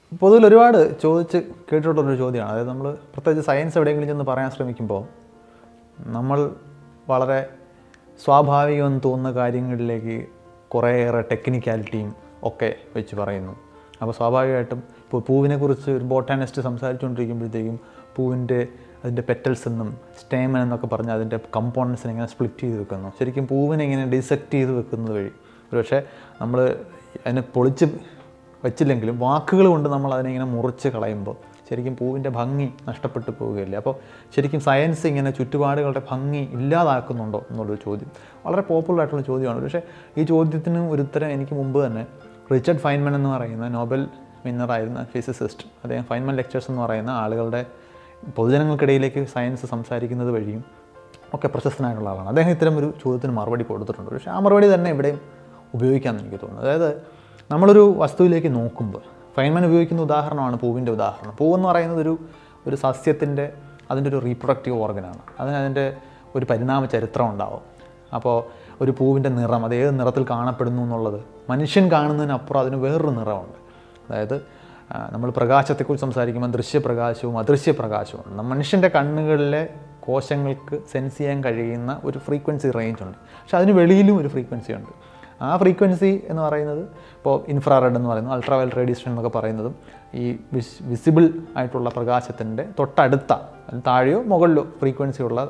പൊതുവിൽ ഒരുപാട് ചോദിച്ച് കേട്ടിട്ടുള്ളൊരു ചോദ്യമാണ് അതായത് നമ്മൾ പ്രത്യേകിച്ച് സയൻസ് എവിടെയെങ്കിലും ചെന്ന് പറയാൻ ശ്രമിക്കുമ്പോൾ നമ്മൾ വളരെ സ്വാഭാവികമെന്ന് തോന്നുന്ന കാര്യങ്ങളിലേക്ക് കുറേയേറെ ടെക്നിക്കാലിറ്റിയും ഒക്കെ വെച്ച് പറയുന്നു അപ്പോൾ സ്വാഭാവികമായിട്ടും ഇപ്പോൾ പൂവിനെക്കുറിച്ച് ഒരു ബോട്ടാനിസ്റ്റ് സംസാരിച്ചുകൊണ്ടിരിക്കുമ്പോഴത്തേക്കും പൂവിൻ്റെ അതിൻ്റെ പെറ്റൽസ് എന്നും സ്റ്റേമൻ എന്നൊക്കെ പറഞ്ഞ് അതിൻ്റെ കമ്പോണൻസിനെ ഇങ്ങനെ സ്പ്ലിറ്റ് ചെയ്ത് വെക്കുന്നു ശരിക്കും പൂവിനെ ഇങ്ങനെ ഡിസെക്റ്റ് ചെയ്ത് വെക്കുന്നത് വഴി ഒരുപക്ഷെ നമ്മൾ അതിനെ പൊളിച്ച് വെച്ചില്ലെങ്കിലും വാക്കുകൾ കൊണ്ട് നമ്മൾ അതിനെ ഇങ്ങനെ മുറിച്ച് കളയുമ്പോൾ ശരിക്കും പൂവിൻ്റെ ഭംഗി നഷ്ടപ്പെട്ടു പോവുകയല്ലേ അപ്പോൾ ശരിക്കും സയൻസ് ഇങ്ങനെ ചുറ്റുപാടുകളുടെ ഭംഗി ഇല്ലാതാക്കുന്നുണ്ടോ എന്നുള്ളൊരു ചോദ്യം വളരെ പോപ്പുലർ ആയിട്ടുള്ള ചോദ്യമാണ് പക്ഷേ ഈ ചോദ്യത്തിന് ഒരു ഉത്തരം എനിക്ക് മുമ്പ് തന്നെ റിച്ചർഡ് ഫൈൻമൻ എന്ന് പറയുന്ന നോബൽ വിന്നറായിരുന്ന ഫിസിസിസ്റ്റ് അദ്ദേഹം ഫൈൻമൻ ലെക്ചേഴ്സ് എന്ന് പറയുന്ന ആളുകളുടെ പൊതുജനങ്ങൾക്കിടയിലേക്ക് സയൻസ് സംസാരിക്കുന്നത് വഴിയും ഒക്കെ പ്രശസ്തനായിട്ടുള്ള ആളാണ് അദ്ദേഹം ഇത്തരം ഒരു ചോദ്യത്തിന് മറുപടി കൊടുത്തിട്ടുണ്ട് പക്ഷേ ആ മറുപടി തന്നെ ഇവിടെയും ഉപയോഗിക്കാമെന്ന് എനിക്ക് തോന്നുന്നു അതായത് നമ്മളൊരു വസ്തുവിലേക്ക് നോക്കുമ്പോൾ ഫൈൻമാൻ ഉപയോഗിക്കുന്ന ഉദാഹരണമാണ് പൂവിൻ്റെ ഉദാഹരണം പൂവെന്ന് പറയുന്നത് ഒരു ഒരു സസ്യത്തിൻ്റെ അതിൻ്റെ ഒരു റീപ്രൊഡക്റ്റീവ് ഓർഗനാണ് അതിന് അതിൻ്റെ ഒരു പരിണാമ ചരിത്രം ഉണ്ടാവും അപ്പോൾ ഒരു പൂവിൻ്റെ നിറം അത് ഏത് നിറത്തിൽ കാണപ്പെടുന്നു എന്നുള്ളത് മനുഷ്യൻ കാണുന്നതിനപ്പുറം അതിന് വേറൊരു നിറമുണ്ട് അതായത് ആ, നമ്മൾ പ്രകാശത്തെക്കുറിച്ച് സംസാരിക്കുമ്പോൾ ദൃശ്യപ്രകാശവും അദൃശ്യപ്രകാശവും ഉണ്ട് മനുഷ്യൻ്റെ കണ്ണുകളിലെ കോശങ്ങൾക്ക് സെൻസ് ചെയ്യാൻ കഴിയുന്ന ഒരു ഫ്രീക്വൻസി റേഞ്ച് ഉണ്ട് പക്ഷെ അതിന് വെളിയിലും ഒരു ഫ്രീക്വൻസി ഉണ്ട് ആ ഫ്രീക്വൻസി എന്ന് പറയുന്നത് ഇപ്പോൾ ഇൻഫ്രാറെഡ് എന്ന് പറയുന്നത് അൾട്രാവയൽ റേഡിയേഷൻ എന്നൊക്കെ പറയുന്നതും ഈ വിസ് വിസിബിൾ ആയിട്ടുള്ള പ്രകാശത്തിൻ്റെ തൊട്ടടുത്ത അതിന് താഴെയോ മുകളിലോ ഫ്രീക്വൻസി ഉള്ള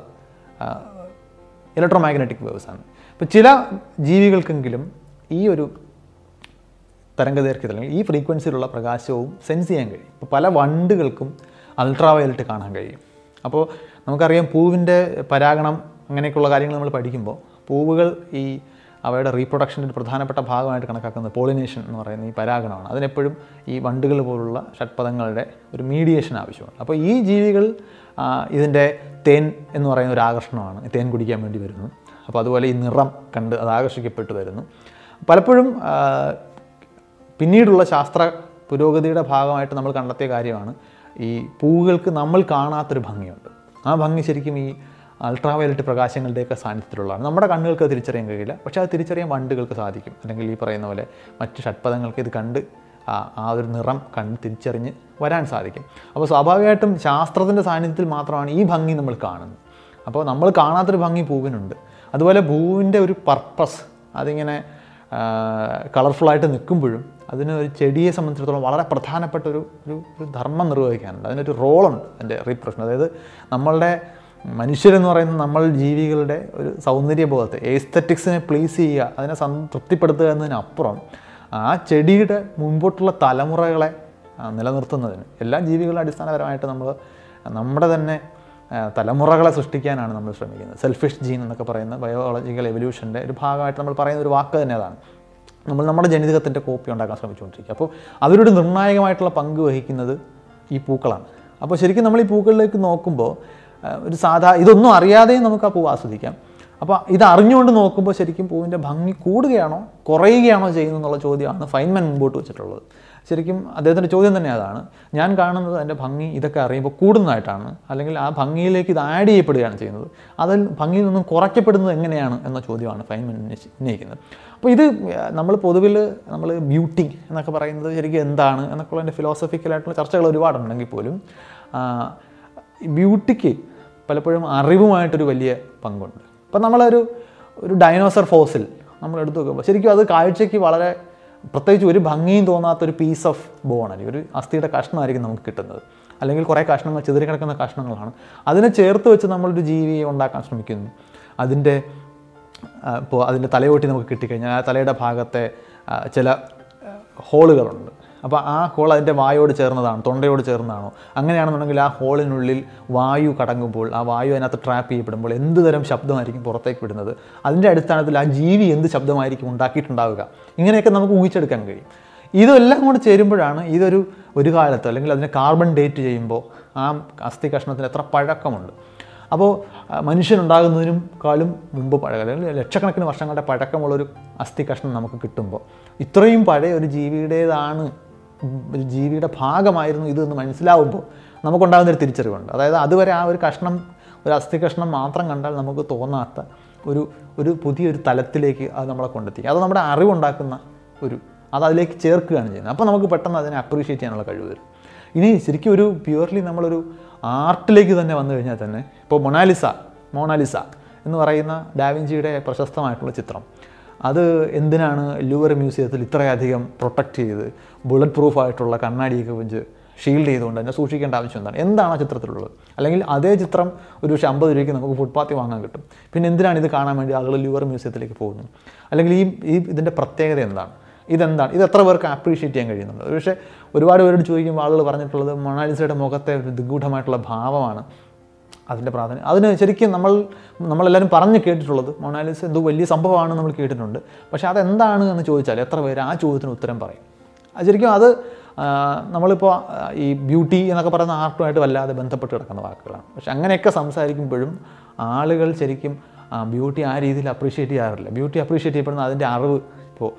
ഇലക്ട്രോ മാഗ്നറ്റിക് വേവ്സ് ആണ് ഇപ്പോൾ ചില ജീവികൾക്കെങ്കിലും ഈ ഒരു തരംഗദൈർഘ്യത്തിൽ അല്ലെങ്കിൽ ഈ ഫ്രീക്വൻസിയിലുള്ള പ്രകാശവും സെൻസ് ചെയ്യാൻ കഴിയും ഇപ്പോൾ പല വണ്ടുകൾക്കും അൾട്രാവയലറ്റ് കാണാൻ കഴിയും അപ്പോൾ നമുക്കറിയാം പൂവിൻ്റെ പരാഗണം അങ്ങനെയൊക്കെയുള്ള കാര്യങ്ങൾ നമ്മൾ പഠിക്കുമ്പോൾ പൂവുകൾ ഈ അവയുടെ റീപ്രൊഡക്ഷൻ്റെ ഒരു പ്രധാനപ്പെട്ട ഭാഗമായിട്ട് കണക്കാക്കുന്നത് പോളിനേഷൻ എന്ന് പറയുന്ന ഈ പരാഗണമാണ് അതിനെപ്പോഴും ഈ വണ്ടുകൾ പോലുള്ള ഷഡ്പദങ്ങളുടെ ഒരു മീഡിയേഷൻ ആവശ്യമാണ് അപ്പോൾ ഈ ജീവികൾ ആ, ഇതിൻ്റെ തേൻ എന്ന് പറയുന്ന ഒരു ആകർഷണമാണ് ഈ തേൻ കുടിക്കാൻ വേണ്ടി വരുന്നു അപ്പോൾ അതുപോലെ ഈ നിറം കണ്ട് അത് ആകർഷിക്കപ്പെട്ട് വരുന്നു പലപ്പോഴും ആ, പിന്നീടുള്ള ശാസ്ത്ര പുരോഗതിയുടെ ഭാഗമായിട്ട് നമ്മൾ കണ്ടെത്തിയ കാര്യമാണ് ഈ പൂവുകൾക്ക് നമ്മൾ കാണാത്തൊരു ഭംഗിയുണ്ട് ആ ഭംഗി ശരിക്കും ഈ അൾട്രാവയലറ്റ് പ്രകാശങ്ങളുടെയൊക്കെ സാന്നിധ്യത്തിലുള്ളതാണ് നമ്മുടെ കണ്ണുകൾക്ക് അത് തിരിച്ചറിയാൻ കഴിയില്ല പക്ഷേ അത് തിരിച്ചറിയാൻ വണ്ടുകൾക്ക് സാധിക്കും അല്ലെങ്കിൽ ഈ പറയുന്ന പോലെ മറ്റ് ഷഡ്പദങ്ങൾക്ക് ഇത് കണ്ട് ആ ആ ഒരു നിറം കണ്ട് തിരിച്ചറിഞ്ഞ് വരാൻ സാധിക്കും അപ്പോൾ സ്വാഭാവികമായിട്ടും ശാസ്ത്രത്തിൻ്റെ സാന്നിധ്യത്തിൽ മാത്രമാണ് ഈ ഭംഗി നമ്മൾ കാണുന്നത് അപ്പോൾ നമ്മൾ കാണാത്തൊരു ഭംഗി പൂവിനുണ്ട് അതുപോലെ പൂവിൻ്റെ ഒരു പർപ്പസ് അതിങ്ങനെ കളർഫുള്ളായിട്ട് നിൽക്കുമ്പോഴും അതിന് ഒരു ചെടിയെ സംബന്ധിച്ചിടത്തോളം വളരെ പ്രധാനപ്പെട്ട ഒരു ഒരു ഒരു ധർമ്മം നിർവഹിക്കാനുണ്ട് അതിനൊരു റോളുണ്ട് അതിൻ്റെ റീപ്രഷൻ അതായത് നമ്മളുടെ മനുഷ്യരെന്ന് പറയുന്ന നമ്മൾ ജീവികളുടെ ഒരു സൗന്ദര്യബോധത്തെ എസ്തറ്റിക്സിനെ പ്ലീസ് ചെയ്യുക അതിനെ സംതൃപ്തിപ്പെടുത്തുക എന്നതിനപ്പുറം ആ ചെടിയുടെ മുൻപോട്ടുള്ള തലമുറകളെ ആ, നിലനിർത്തുന്നതിന് എല്ലാ ജീവികളും അടിസ്ഥാനപരമായിട്ട് നമ്മൾ നമ്മുടെ തന്നെ ആ, തലമുറകളെ സൃഷ്ടിക്കാനാണ് നമ്മൾ ശ്രമിക്കുന്നത് സെൽഫിഷ് ജീൻ എന്നൊക്കെ പറയുന്ന ബയോളജിക്കൽ എവല്യൂഷൻ്റെ ഒരു ഭാഗമായിട്ട് നമ്മൾ പറയുന്ന ഒരു വാക്ക് തന്നെ അതാണ് നമ്മൾ നമ്മുടെ ജനിതകത്തിൻ്റെ കോപ്പി ഉണ്ടാക്കാൻ ശ്രമിച്ചുകൊണ്ടിരിക്കുക അപ്പോൾ അതിലൊരു നിർണായകമായിട്ടുള്ള പങ്ക് വഹിക്കുന്നത് ഈ പൂക്കളാണ് അപ്പോൾ ശരിക്കും നമ്മൾ ഈ പൂക്കളിലേക്ക് നോക്കുമ്പോൾ ആ, ഒരു സാധാ ഇതൊന്നും അറിയാതെയും നമുക്ക് ആ പൂവ് ആസ്വദിക്കാം അപ്പോൾ ഇത് അറിഞ്ഞുകൊണ്ട് നോക്കുമ്പോൾ ശരിക്കും പൂവിൻ്റെ ഭംഗി കൂടുകയാണോ കുറയുകയാണോ ചെയ്യുന്നത് എന്നുള്ള ചോദ്യമാണ് ഫൈൻമാൻ മുമ്പോട്ട് വെച്ചിട്ടുള്ളത് ശരിക്കും അദ്ദേഹത്തിൻ്റെ ചോദ്യം തന്നെ അതാണ് ഞാൻ കാണുന്നത് അതിൻ്റെ ഭംഗി ഇതൊക്കെ അറിയുമ്പോൾ കൂടുന്നതായിട്ടാണ് അല്ലെങ്കിൽ ആ ഭംഗിയിലേക്ക് ഇത് ആഡ് ചെയ്യപ്പെടുകയാണ് ചെയ്യുന്നത് അതിൽ ഭംഗിയിൽ നിന്നും കുറയ്ക്കപ്പെടുന്നത് എങ്ങനെയാണ് എന്ന ചോദ്യമാണ് ഫൈൻമാൻ ഉന്നയിച്ച്- ഉന്നയിക്കുന്നത് അപ്പോൾ ഇത് നമ്മൾ പൊതുവിൽ നമ്മൾ ബ്യൂട്ടി എന്നൊക്കെ പറയുന്നത് ശരിക്കും എന്താണ് എന്നൊക്കെ ഉള്ളതിൻ്റെ ഫിലോസഫിക്കലായിട്ടുള്ള ചർച്ചകൾ ഒരുപാടുണ്ടെങ്കിൽ പോലും ആ, ബ്യൂട്ടിക്ക് പലപ്പോഴും അറിവുമായിട്ടൊരു വലിയ പങ്കുണ്ട് ഇപ്പം നമ്മളൊരു ഒരു ഡൈനോസർ ഫോസിൽ നമ്മൾ എടുത്തു നോക്കുമ്പോൾ ശരിക്കും അത് കാഴ്ചയ്ക്ക് വളരെ പ്രത്യേകിച്ച് ഒരു ഭംഗിയും തോന്നാത്തൊരു പീസ് ഓഫ് ബോണായിരിക്കും ഒരു അസ്ഥിയുടെ കഷ്ണമായിരിക്കും നമുക്ക് കിട്ടുന്നത് അല്ലെങ്കിൽ കുറേ കഷ്ണങ്ങൾ ചിതറി കിടക്കുന്ന കഷ്ണങ്ങളാണ് അതിനെ ചേർത്ത് വെച്ച് നമ്മളൊരു ജീവിയെ ഉണ്ടാക്കാൻ ശ്രമിക്കുന്നു അതിൻ്റെ ഇപ്പോൾ അതിൻ്റെ തലയോട്ടി നമുക്ക് കിട്ടിക്കഴിഞ്ഞാൽ ആ തലയുടെ ഭാഗത്തെ ആ, ചില ആ, ഹോളുകളുണ്ട് അപ്പോൾ ആ ഹോൾ അതിൻ്റെ വായോട് ചേർന്നതാണ് തൊണ്ടയോട് ചേർന്നതാണോ അങ്ങനെയാണെന്നുണ്ടെങ്കിൽ ആ ഹോളിനുള്ളിൽ വായു കടങ്ങുമ്പോൾ ആ വായു അതിനകത്ത് ട്രാപ്പ് ചെയ്യപ്പെടുമ്പോൾ എന്ത് തരം ശബ്ദമായിരിക്കും പുറത്തേക്ക് വിടുന്നത് അതിൻ്റെ അടിസ്ഥാനത്തിൽ ആ ജീവി എന്ത് ശബ്ദമായിരിക്കും ഉണ്ടാക്കിയിട്ടുണ്ടാവുക ഇങ്ങനെയൊക്കെ നമുക്ക് ഊഹിച്ചെടുക്കാൻ കഴിയും ഇതെല്ലാം കൂടെ ചേരുമ്പോഴാണ് ഇതൊരു ഒരു കാലത്ത് അല്ലെങ്കിൽ അതിനെ കാർബൺ ഡേറ്റ് ചെയ്യുമ്പോൾ ആ അസ്ഥി കഷ്ണത്തിന് എത്ര പഴക്കമുണ്ട് അപ്പോൾ ആ, മനുഷ്യനുണ്ടാകുന്നതിനും കാലും മുമ്പ് പഴക്കം അല്ലെങ്കിൽ ലക്ഷക്കണക്കിന് വർഷങ്ങളുടെ പഴക്കമുള്ളൊരു അസ്ഥി കഷ്ണം നമുക്ക് കിട്ടുമ്പോൾ ഇത്രയും പഴയ ഒരു ജീവിയുടേതാണ് ഉം, ഒരു ജീവിയുടെ ഭാഗമായിരുന്നു ഇതെന്ന് മനസ്സിലാവുമ്പോൾ നമുക്കുണ്ടാകുന്ന ഒരു തിരിച്ചറിവുണ്ട് അതായത് അതുവരെ ആ ഒരു കഷ്ണം ഒരു അസ്ഥി കഷ്ണം മാത്രം കണ്ടാൽ നമുക്ക് തോന്നാത്ത ഒരു ഒരു പുതിയൊരു തലത്തിലേക്ക് അത് നമ്മളെ കൊണ്ടെത്തി അത് നമ്മുടെ അറിവുണ്ടാക്കുന്ന ഒരു അത് അതിലേക്ക് ചേർക്കുകയാണ് ചെയ്യുന്നത് അപ്പോൾ നമുക്ക് പെട്ടെന്ന് അതിനെ അപ്രീഷിയേറ്റ് ചെയ്യാനുള്ള കഴിവ് വരും ഇനി ശരിക്കും ഒരു പ്യുവർലി നമ്മളൊരു ആർട്ടിലേക്ക് തന്നെ വന്നു കഴിഞ്ഞാൽ തന്നെ ഇപ്പോൾ മൊണാലിസ മോണാലിസ എന്ന് പറയുന്ന ഡാവിഞ്ചിയുടെ പ്രശസ്തമായിട്ടുള്ള ചിത്രം അത് എന്തിനാണ് ലൂവർ മ്യൂസിയത്തിൽ ഇത്രയധികം പ്രൊട്ടക്റ്റ് ചെയ്ത് ബുള്ളറ്റ് പ്രൂഫ് ആയിട്ടുള്ള കണ്ണാടിയൊക്കെ വെച്ച് ഷീൽഡ് ചെയ്തുകൊണ്ട് തന്നെ സൂക്ഷിക്കേണ്ട ആവശ്യം എന്താണ് എന്താണ് ആ ചിത്രത്തിലുള്ളത് അല്ലെങ്കിൽ അതേ ചിത്രം ഒരു പക്ഷേ അമ്പത് രൂപയ്ക്ക് നമുക്ക് ഫുട്പാത്തിൽ വാങ്ങാൻ കിട്ടും പിന്നെ എന്തിനാണ് ഇത് കാണാൻ വേണ്ടി ആളുകൾ ലൂവർ മ്യൂസിയത്തിലേക്ക് പോകുന്നത് അല്ലെങ്കിൽ ഈ ഈ ഇതിൻ്റെ പ്രത്യേകത എന്താണ് ഇതെന്താണ് ഇത് എത്ര പേർക്ക് അപ്രീഷിയേറ്റ് ചെയ്യാൻ കഴിയുന്നുണ്ട് പക്ഷേ ഒരുപാട് പേരോട് ചോദിക്കുമ്പോൾ ആളുകൾ പറഞ്ഞിട്ടുള്ളത് മൊണാലിസയുടെ മുഖത്തെ ഒരു നിഗൂഢമായിട്ടുള്ള ഭാവമാണ് അതിൻ്റെ പ്രാധാന്യം അതിന് ശരിക്കും നമ്മൾ നമ്മളെല്ലാവരും പറഞ്ഞ് കേട്ടിട്ടുള്ളത് മൊണാലിസ എന്തോ വലിയ സംഭവമാണ് നമ്മൾ കേട്ടിട്ടുണ്ട് പക്ഷേ അതെന്താണ് എന്ന് ചോദിച്ചാൽ എത്ര പേര് ആ ചോദ്യത്തിന് ഉത്തരം പറയും അത് ശരിക്കും അത് ആ, നമ്മളിപ്പോൾ ആ, ഈ ബ്യൂട്ടി എന്നൊക്കെ പറയുന്ന ആർട്ടുമായിട്ട് വല്ലാതെ ബന്ധപ്പെട്ട് കിടക്കുന്ന വാക്കുകളാണ് പക്ഷെ അങ്ങനെയൊക്കെ സംസാരിക്കുമ്പോഴും ആളുകൾ ശരിക്കും ബ്യൂട്ടി ആ രീതിയിൽ അപ്രീഷിയേറ്റ് ചെയ്യാറില്ല ബ്യൂട്ടി അപ്രീഷിയേറ്റ് ചെയ്യപ്പെടുന്ന അതിൻ്റെ അറിവ് ഇപ്പോൾ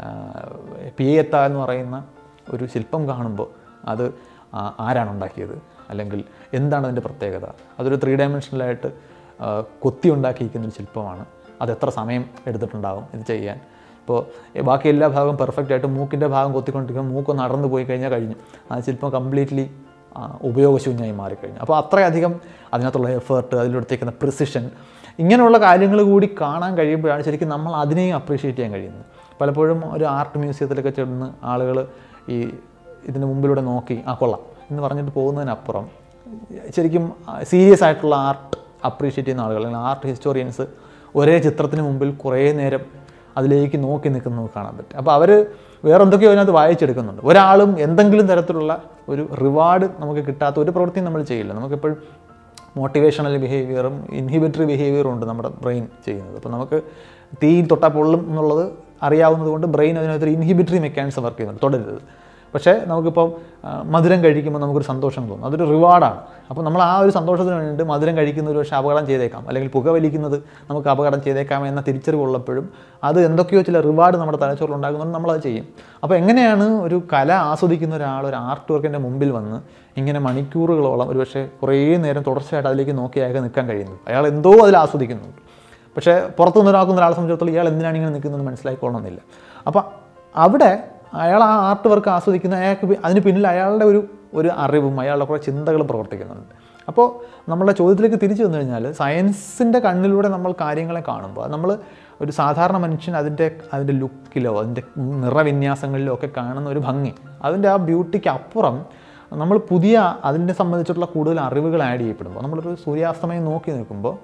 പിയേത്ത എന്ന് പറയുന്ന ഒരു ശില്പം കാണുമ്പോൾ അത് ആ, ആരാണ് ഉണ്ടാക്കിയത് അല്ലെങ്കിൽ എന്താണ് അതിൻ്റെ പ്രത്യേകത അതൊരു ത്രീ ഡയമെൻഷനലായിട്ട് കൊത്തി ഉണ്ടാക്കിയിരിക്കുന്ന ഒരു ശില്പമാണ് അത് എത്ര സമയം എടുത്തിട്ടുണ്ടാവും ഇത് ചെയ്യാൻ ഇപ്പോൾ ബാക്കി എല്ലാ ഭാഗവും പെർഫെക്റ്റ് ആയിട്ട് മൂക്കിൻ്റെ ഭാഗം കൊത്തിക്കൊണ്ടിരിക്കുമ്പോൾ മൂക്ക് നടന്നു പോയി കഴിഞ്ഞാൽ കഴിഞ്ഞു ആ ശില്പം കംപ്ലീറ്റ്ലി ഉപയോഗശൂന്യമായി മാറിക്കഴിഞ്ഞു അപ്പോൾ അത്രയധികം അതിനകത്തുള്ള എഫേർട്ട് അതിലെടുത്തേക്കുന്ന പ്രിസിഷൻ ഇങ്ങനെയുള്ള കാര്യങ്ങൾ കൂടി കാണാൻ കഴിയുമ്പോഴാണ് ശരിക്കും നമ്മൾ അതിനെയും അപ്രീഷിയേറ്റ് ചെയ്യാൻ കഴിയുന്നത് പലപ്പോഴും ഒരു ആർട്ട് മ്യൂസിയത്തിലൊക്കെ ചെന്ന് ആളുകൾ ഈ ഇതിന് മുമ്പിലൂടെ നോക്കി ആ കൊള്ളാം എന്ന് പറഞ്ഞിട്ട് പോകുന്നതിനപ്പുറം ശരിക്കും സീരിയസ് ആയിട്ടുള്ള ആർട്ട് അപ്രീഷിയേറ്റ് ചെയ്യുന്ന ആളുകൾ അല്ലെങ്കിൽ ആർട്ട് ഹിസ്റ്റോറിയൻസ് ഒരേ ചിത്രത്തിന് മുമ്പിൽ കുറേ നേരം അതിലേക്ക് നോക്കി നിൽക്കുന്നത് കാണാൻ പറ്റും അപ്പോൾ അവർ വേറെ എന്തൊക്കെയോ അതിനകത്ത് വായിച്ചെടുക്കുന്നുണ്ട് ഒരാളും എന്തെങ്കിലും തരത്തിലുള്ള ഒരു റിവാർഡ് നമുക്ക് കിട്ടാത്ത ഒരു പ്രവൃത്തിയും നമ്മൾ ചെയ്യില്ല നമുക്കെപ്പോഴും മോട്ടിവേഷണൽ ബിഹേവിയറും ഇൻഹിബിറ്ററി ബിഹേവിയറും ഉണ്ട് നമ്മുടെ ബ്രെയിൻ ചെയ്യുന്നത് അപ്പോൾ നമുക്ക് തീ തൊട്ടാൽ പൊള്ളും എന്നുള്ളത് അറിയാവുന്നത് കൊണ്ട് ബ്രെയിൻ അതിനകത്തൊരു ഇൻഹിബിറ്ററി മെക്കാനിസം വർക്ക് ചെയ്യുന്നുണ്ട് തുടരുത് പക്ഷേ നമുക്കിപ്പം ആ, മധുരം കഴിക്കുമ്പോൾ നമുക്കൊരു സന്തോഷം തോന്നും അതൊരു റിവാർഡാണ് അപ്പോൾ നമ്മൾ ആ ഒരു സന്തോഷത്തിന് വേണ്ടിയിട്ട് മധുരം കഴിക്കുന്ന ഒരു പക്ഷേ അപകടം ചെയ്തേക്കാം അല്ലെങ്കിൽ പുകവലിക്കുന്നത് നമുക്ക് അപകടം ചെയ്തേക്കാം എന്ന തിരിച്ചറിവുള്ളപ്പോഴും അത് എന്തൊക്കെയോ ചില റിവാർഡ് നമ്മുടെ തലച്ചോറിൽ ഉണ്ടാകുന്നുണ്ട് നമ്മളത് ചെയ്യും അപ്പോൾ എങ്ങനെയാണ് ഒരു കല ആസ്വദിക്കുന്ന ഒരാൾ ഒരു ആർട്ട് വർക്കിൻ്റെ മുമ്പിൽ വന്ന് ഇങ്ങനെ മണിക്കൂറുകളോളം ഒരു പക്ഷേ കുറേ നേരം തുടർച്ചയായിട്ട് അതിലേക്ക് നോക്കി അയാൾക്ക് നിൽക്കാൻ കഴിയുന്നത് അയാൾ എന്തോ അതിൽ ആസ്വദിക്കുന്നുണ്ട് പക്ഷേ പുറത്തുനിന്ന് ഒരാൾക്കുന്ന ഒരാളെ സംബന്ധിച്ചിടത്തോളം ഇയാൾ എന്തിനാണ് ഇങ്ങനെ നിൽക്കുന്നത് മനസ്സിലായിക്കൊള്ളണമെന്നില്ല അപ്പോൾ അവിടെ അയാൾ ആ ആർട്ട് വർക്ക് ആസ്വദിക്കുന്ന അയാൾക്ക് പി- അതിന് പിന്നിൽ അയാളുടെ ഒരു ഒരു അറിവും അയാളുടെ കുറേ ചിന്തകളും പ്രവർത്തിക്കുന്നുണ്ട് അപ്പോൾ നമ്മളുടെ ചോദ്യത്തിലേക്ക് തിരിച്ചു വന്നു കഴിഞ്ഞാൽ സയൻസിൻ്റെ കണ്ണിലൂടെ നമ്മൾ കാര്യങ്ങളെ കാണുമ്പോൾ നമ്മൾ ഒരു സാധാരണ മനുഷ്യൻ അതിൻ്റെ അതിൻ്റെ ലുക്കിലോ അതിൻ്റെ നിറവിന്യാസങ്ങളിലോ ഒക്കെ കാണുന്ന ഒരു ഭംഗി അതിൻ്റെ ആ ബ്യൂട്ടിക്ക് അപ്പുറം നമ്മൾ പുതിയ അതിനെ സംബന്ധിച്ചിട്ടുള്ള കൂടുതൽ അറിവുകൾ ആഡ് ചെയ്യപ്പെടുമ്പോൾ നമ്മളൊരു സൂര്യാസ്തമയം നോക്കി നിൽക്കുമ്പോൾ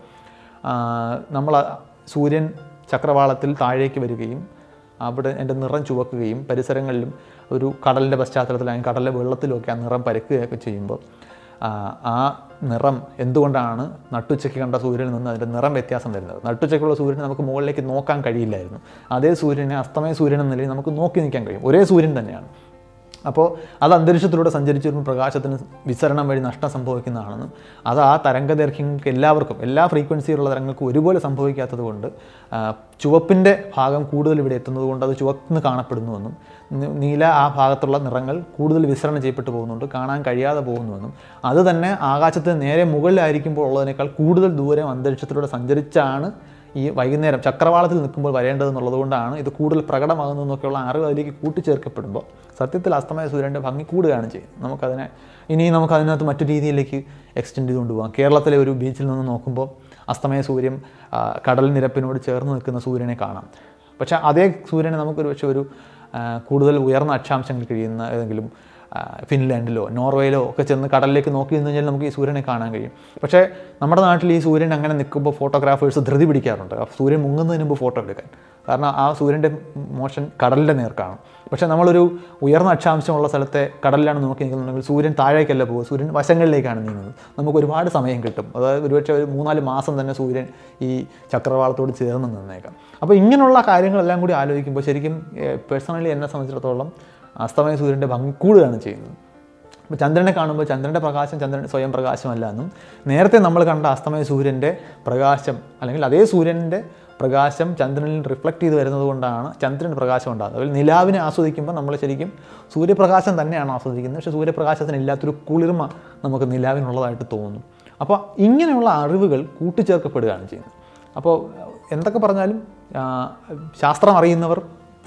നമ്മൾ സൂര്യൻ ചക്രവാളത്തിൽ താഴേക്ക് വരികയും അവിടെ എൻ്റെ നിറം ചുവക്കുകയും പരിസരങ്ങളിലും ഒരു കടലിൻ്റെ പശ്ചാത്തലത്തിലാണെങ്കിൽ കടലിലെ വെള്ളത്തിലൊക്കെ ആ നിറം പരക്കുകയൊക്കെ ചെയ്യുമ്പോൾ ആ, ആ നിറം എന്തുകൊണ്ടാണ് നട്ടുച്ചയ്ക്ക് കണ്ട സൂര്യനിൽ നിന്ന് അതിൻ്റെ നിറം വ്യത്യാസം വരുന്നത് നട്ടുച്ചയ്ക്കുള്ള സൂര്യനെ നമുക്ക് മുകളിലേക്ക് നോക്കാൻ കഴിയില്ലായിരുന്നു അതേ സൂര്യനെ അസ്തമയ സൂര്യൻ എന്ന നിലയിൽ നമുക്ക് നോക്കി നിൽക്കാൻ കഴിയും ഒരേ സൂര്യൻ തന്നെയാണ് അപ്പോൾ അത് അന്തരീക്ഷത്തിലൂടെ സഞ്ചരിച്ചു വരുമ്പോൾ പ്രകാശത്തിന് വിസരണം വഴി നഷ്ടം സംഭവിക്കുന്നതാണെന്നും അത് ആ തരംഗദൈർഘ്യങ്ങൾക്ക് എല്ലാവർക്കും എല്ലാ ഫ്രീക്വൻസിയിലുള്ള തരംഗങ്ങൾക്കും ഒരുപോലെ സംഭവിക്കാത്തത് കൊണ്ട് ആ, ചുവപ്പിൻ്റെ ഭാഗം കൂടുതൽ ഇവിടെ എത്തുന്നത് കൊണ്ട് അത് ചുവന്ന് കാണപ്പെടുന്നുവെന്നും നി- നീല ആ ഭാഗത്തുള്ള നിറങ്ങൾ കൂടുതൽ വിസരണം ചെയ്യപ്പെട്ടു പോകുന്നുണ്ട് കാണാൻ കഴിയാതെ പോകുന്നുവെന്നും അത് തന്നെ ആകാശത്തിന് നേരെ മുകളിലായിരിക്കുമ്പോൾ ഉള്ളതിനേക്കാൾ കൂടുതൽ ദൂരം അന്തരീക്ഷത്തിലൂടെ സഞ്ചരിച്ചാണ് ഈ വൈകുന്നേരം ചക്രവാളത്തിൽ നിൽക്കുമ്പോൾ വരേണ്ടതെന്നുള്ളത് കൊണ്ടാണ് ഇത് കൂടുതൽ പ്രകടമാകുന്നതെന്നൊക്കെയുള്ള അറിവ് അതിലേക്ക് കൂട്ടിച്ചേർക്കപ്പെടുമ്പോൾ സത്യത്തിൽ അസ്തമയ സൂര്യൻ്റെ ഭംഗി കൂടുകയാണ് ചെയ്യുന്നത് നമുക്കതിനെ ഇനി നമുക്ക് അതിനകത്ത് മറ്റു രീതിയിലേക്ക് എക്സ്റ്റെൻഡ് ചെയ്തുകൊണ്ട് പോകാം കേരളത്തിലെ ഒരു ബീച്ചിൽ നിന്ന് നോക്കുമ്പോൾ അസ്തമയ സൂര്യൻ ആ, കടൽ നിരപ്പിനോട് ചേർന്ന് നിൽക്കുന്ന സൂര്യനെ കാണാം പക്ഷേ അതേ സൂര്യനെ നമുക്കൊരു പക്ഷേ ഒരു ആ, കൂടുതൽ ഉയർന്ന അക്ഷാംശങ്ങൾ കഴിയുന്ന ഏതെങ്കിലും ആ, ഫിൻലാൻഡിലോ നോർവേയിലോ ഒക്കെ ചെന്ന് കടലിലേക്ക് നോക്കി നിന്ന് കഴിഞ്ഞാൽ നമുക്ക് ഈ സൂര്യനെ കാണാൻ കഴിയും പക്ഷേ നമ്മുടെ നാട്ടിൽ ഈ സൂര്യൻ അങ്ങനെ നിൽക്കുമ്പോൾ ഫോട്ടോഗ്രാഫേഴ്സ് ധൃതി പിടിക്കാറുണ്ട് ആ സൂര്യൻ മുങ്ങുന്നതിന് മുമ്പ് ഫോട്ടോ എടുക്കാൻ കാരണം ആ സൂര്യൻ്റെ മോഷൻ കടലിൻ്റെ നേർക്കാണ് പക്ഷേ നമ്മളൊരു ഉയർന്ന അക്ഷാംശമുള്ള സ്ഥലത്തെ കടലിലാണ് നോക്കി നിൽക്കുന്നുണ്ടെങ്കിൽ സൂര്യൻ താഴേക്കല്ല പോകുക സൂര്യൻ വശങ്ങളിലേക്കാണ് നീങ്ങുന്നത് നമുക്ക് ഒരുപാട് സമയം കിട്ടും അതായത് ഒരുപക്ഷെ ഒരു മൂന്നാല് മാസം തന്നെ സൂര്യൻ ഈ ചക്രവാളത്തോട് ചേർന്ന് നിന്നേക്കാം അപ്പോൾ ഇങ്ങനെയുള്ള കാര്യങ്ങളെല്ലാം കൂടി ആലോചിക്കുമ്പോൾ ശരിക്കും പേഴ്സണലി എന്നെ സംബന്ധിച്ചിടത്തോളം അസ്തമയ സൂര്യൻ്റെ ഭംഗി കൂടുകയാണ് ചെയ്യുന്നത് അപ്പോൾ ചന്ദ്രനെ കാണുമ്പോൾ ചന്ദ്രൻ്റെ പ്രകാശം ചന്ദ്രൻ സ്വയം പ്രകാശമല്ല എന്നും നേരത്തെ നമ്മൾ കണ്ട അസ്തമയ സൂര്യൻ്റെ പ്രകാശം അല്ലെങ്കിൽ അതേ സൂര്യൻ്റെ പ്രകാശം ചന്ദ്രനിൽ റിഫ്ലക്റ്റ് ചെയ്ത് വരുന്നത് കൊണ്ടാണ് ചന്ദ്രന് പ്രകാശം ഉണ്ടാകുന്നത് അതിൽ നിലാവിനെ ആസ്വദിക്കുമ്പോൾ നമ്മൾ ശരിക്കും സൂര്യപ്രകാശം തന്നെയാണ് ആസ്വദിക്കുന്നത് പക്ഷേ സൂര്യപ്രകാശത്തിന് ഇല്ലാത്തൊരു കുളിർമ നമുക്ക് നിലാവിനുള്ളതായിട്ട് തോന്നുന്നു അപ്പോൾ ഇങ്ങനെയുള്ള അറിവുകൾ കൂട്ടിച്ചേർക്കപ്പെടുകയാണ് ചെയ്യുന്നത് അപ്പോൾ എന്തൊക്കെ പറഞ്ഞാലും ആ, ശാസ്ത്രം അറിയുന്നവർ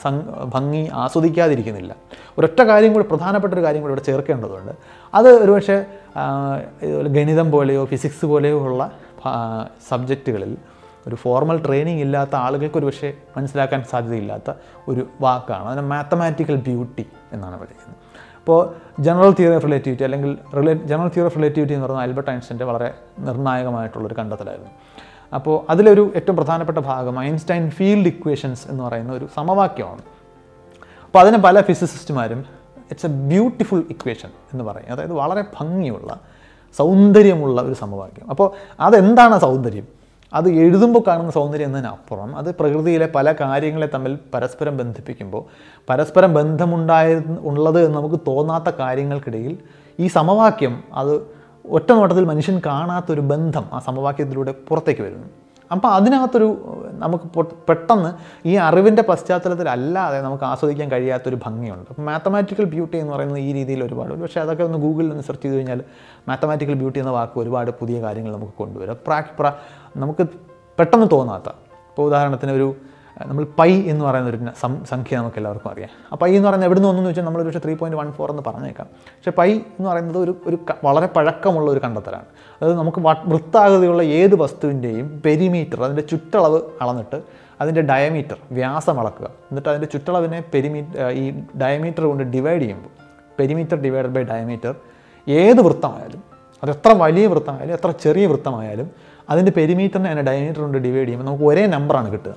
സം- ഭംഗി ആസ്വദിക്കാതിരിക്കുന്നില്ല ഒരൊറ്റ കാര്യം കൂടി പ്രധാനപ്പെട്ട ഒരു കാര്യം കൂടി ഇവിടെ ചേർക്കേണ്ടതുണ്ട് അത് ഒരുപക്ഷെ ആ, ഇതുപോലെ ഗണിതം പോലെയോ ഫിസിക്സ് പോലെയോ ഉള്ള സബ്ജക്റ്റുകളിൽ ഒരു ഫോർമൽ ട്രെയിനിങ് ഇല്ലാത്ത ആളുകൾക്ക് ഒരു പക്ഷേ മനസ്സിലാക്കാൻ സാധ്യതയില്ലാത്ത ഒരു വാക്കാണ് അതിന് മാത്തമാറ്റിക്കൽ ബ്യൂട്ടി എന്നാണ് പറയുന്നത് അപ്പോൾ ജനറൽ തിയറി ഓഫ് റിലേറ്റിവിറ്റി അല്ലെങ്കിൽ relay general theory of relativity എന്ന് പറയുന്നത് ആൽബർട്ട് ഐൻസ്റ്റൈൻ്റെ വളരെ നിർണായകമായിട്ടുള്ളൊരു കണ്ടെത്തലായിരുന്നു അപ്പോൾ അതിലൊരു ഏറ്റവും പ്രധാനപ്പെട്ട ഭാഗം ഐൻസ്റ്റൈൻ ഫീൽഡ് ഇക്വേഷൻസ് എന്ന് പറയുന്ന ഒരു സമവാക്യമാണ് അപ്പോൾ അതിന് പല ഫിസിസിസ്റ്റുമാരും ഇറ്റ്സ് എ ബ്യൂട്ടിഫുൾ ഇക്വേഷൻ എന്ന് പറയും അതായത് വളരെ ഭംഗിയുള്ള സൗന്ദര്യമുള്ള ഒരു സമവാക്യം അപ്പോൾ അതെന്താണ് സൗന്ദര്യം അത് എഴുതുമ്പോൾ കാണുന്ന സൗന്ദര്യം എന്നതിനപ്പുറം അത് പ്രകൃതിയിലെ പല കാര്യങ്ങളെ തമ്മിൽ പരസ്പരം ബന്ധിപ്പിക്കുമ്പോൾ പരസ്പരം ബന്ധമുണ്ടായ ഉള്ളത് എന്ന് നമുക്ക് തോന്നാത്ത കാര്യങ്ങൾക്കിടയിൽ ഈ സമവാക്യം അത് ഒറ്റ നോട്ടത്തിൽ മനുഷ്യൻ കാണാത്തൊരു ബന്ധം ആ സമവാക്യത്തിലൂടെ പുറത്തേക്ക് വരുന്നു അപ്പോൾ അതിനകത്തൊരു നമുക്ക് പൊ- പെട്ടെന്ന് ഈ അറിവിൻ്റെ പശ്ചാത്തലത്തിൽ അല്ലാതെ നമുക്ക് ആസ്വദിക്കാൻ കഴിയാത്തൊരു ഭംഗിയുണ്ട് അപ്പോൾ മാത്തമാറ്റിക്കൽ ബ്യൂട്ടി എന്ന് പറയുന്നത് ഈ രീതിയിൽ ഒരുപാട് പക്ഷേ അതൊക്കെ ഒന്ന് ഗൂഗിളിൽ ഒന്ന് സെർച്ച് ചെയ്ത് കഴിഞ്ഞാൽ മാത്തമാറ്റിക്കൽ ബ്യൂട്ടി എന്ന വാക്ക് ഒരുപാട് പുതിയ കാര്യങ്ങൾ നമുക്ക് കൊണ്ടുവരും പ്രാക് പ്ര നമുക്ക് പെട്ടെന്ന് തോന്നാത്ത ഇപ്പോൾ ഉദാഹരണത്തിന് ഒരു അഹ് നമ്മൾ പൈ എന്ന് പറയുന്ന ഒരു ന- സം- സംഖ്യ നമുക്ക് എല്ലാവർക്കും അറിയാം ആ പൈ എന്ന് പറയുന്നത് എവിടെ നിന്ന് വന്നു എന്ന് വെച്ചാൽ നമ്മൾ ഒരു പക്ഷേ ത്രീ പോയിൻറ്റ് വൺ ഫോർ എന്ന് പറഞ്ഞേക്കാം പക്ഷേ പൈ എന്ന് പറയുന്നത് ഒരു ഒരു ക- വളരെ പഴക്കമുള്ള ഒരു കണ്ടെത്തലാണ് അതായത് നമുക്ക് വ- വൃത്താകൃതിയുള്ള ഏത് വസ്തുവിൻ്റെയും പെരിമീറ്റർ അതിൻ്റെ ചുറ്റളവ് അളന്നിട്ട് അതിൻ്റെ ഡയമീറ്റർ വ്യാസം അളക്കുക എന്നിട്ട് അതിൻ്റെ ചുറ്റളവിനെ പെരിമീറ്റർ ഈ ഡയമീറ്റർ കൊണ്ട് ഡിവൈഡ് ചെയ്യുമ്പോൾ പെരിമീറ്റർ ഡിവൈഡഡ് ബൈ ഡയമീറ്റർ ഏത് വൃത്തമായാലും അത് എത്ര വലിയ വൃത്തമായാലും എത്ര ചെറിയ വൃത്തമായാലും അതിൻ്റെ പെരിമീറ്ററിനെ അതിനെ ഡയമീറ്റർ കൊണ്ട് ഡിവൈഡ് ചെയ്യുമ്പോൾ നമുക്ക് ഒരേ നമ്പറാണ് കിട്ടുക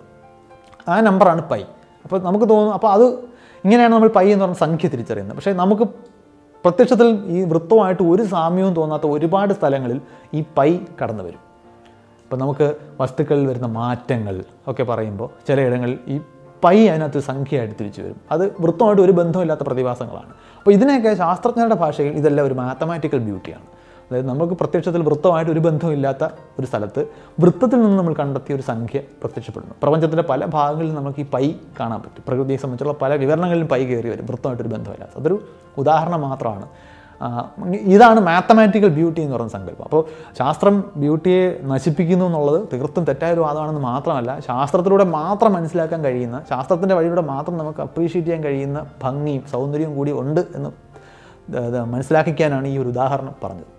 ആ നമ്പറാണ് പൈ അപ്പോൾ നമുക്ക് തോന്നും അപ്പോൾ അത് ഇങ്ങനെയാണ് നമ്മൾ പൈ എന്ന് പറഞ്ഞ സംഖ്യ തിരിച്ചറിയുന്നത് പക്ഷേ നമുക്ക് പ്രത്യക്ഷത്തിൽ ഈ വൃത്തമായിട്ട് ഒരു സാമ്യവും തോന്നാത്ത ഒരുപാട് സ്ഥലങ്ങളിൽ ഈ പൈ കടന്നു വരും അപ്പോൾ നമുക്ക് വസ്തുക്കളിൽ വരുന്ന മാറ്റങ്ങൾ ഒക്കെ പറയുമ്പോൾ ചിലയിടങ്ങളിൽ ഈ പൈ അതിനകത്ത് സംഖ്യയായിട്ട് തിരിച്ചു വരും അത് വൃത്തമായിട്ട് ഒരു ബന്ധമില്ലാത്ത പ്രതിഭാസങ്ങളാണ് അപ്പോൾ ഇതിനെയൊക്കെ ശാസ്ത്രജ്ഞരുടെ ഭാഷയിൽ ഇതെല്ലാം ഒരു മാത്തമാറ്റിക്കൽ ബ്യൂട്ടിയാണ് അതായത് നമുക്ക് പ്രത്യക്ഷത്തിൽ വൃത്തമായിട്ട് ഒരു ബന്ധമില്ലാത്ത ഒരു സ്ഥലത്ത് വൃത്തത്തിൽ നിന്ന് നമ്മൾ കണ്ടെത്തിയ ഒരു സംഖ്യ പ്രത്യക്ഷപ്പെടുന്നു പ്രപഞ്ചത്തിൻ്റെ പല ഭാഗങ്ങളിൽ നമുക്ക് ഈ പൈ കാണാൻ പറ്റും പ്രകൃതിയെ സംബന്ധിച്ചുള്ള പല വിവരണങ്ങളിലും പൈ കയറി വരും വൃത്തമായിട്ടൊരു ബന്ധമില്ലാത്ത അതൊരു ഉദാഹരണം മാത്രമാണ് ആ, ഇതാണ് മാത്തമാറ്റിക്കൽ ബ്യൂട്ടി എന്ന് പറയുന്ന സങ്കല്പം അപ്പോൾ ശാസ്ത്രം ബ്യൂട്ടിയെ നശിപ്പിക്കുന്നു എന്നുള്ളത് തീർത്തും തെറ്റായ ഒരു വാദമാണെന്ന് മാത്രമല്ല ശാസ്ത്രത്തിലൂടെ മാത്രം മനസ്സിലാക്കാൻ കഴിയുന്ന ശാസ്ത്രത്തിൻ്റെ വഴിയിലൂടെ മാത്രം നമുക്ക് അപ്രീഷിയേറ്റ് ചെയ്യാൻ കഴിയുന്ന ഭംഗിയും സൗന്ദര്യവും കൂടി ഉണ്ട് എന്ന് ഇത് മനസ്സിലാക്കിക്കാനാണ് ഈ ഒരു ഉദാഹരണം പറഞ്ഞത്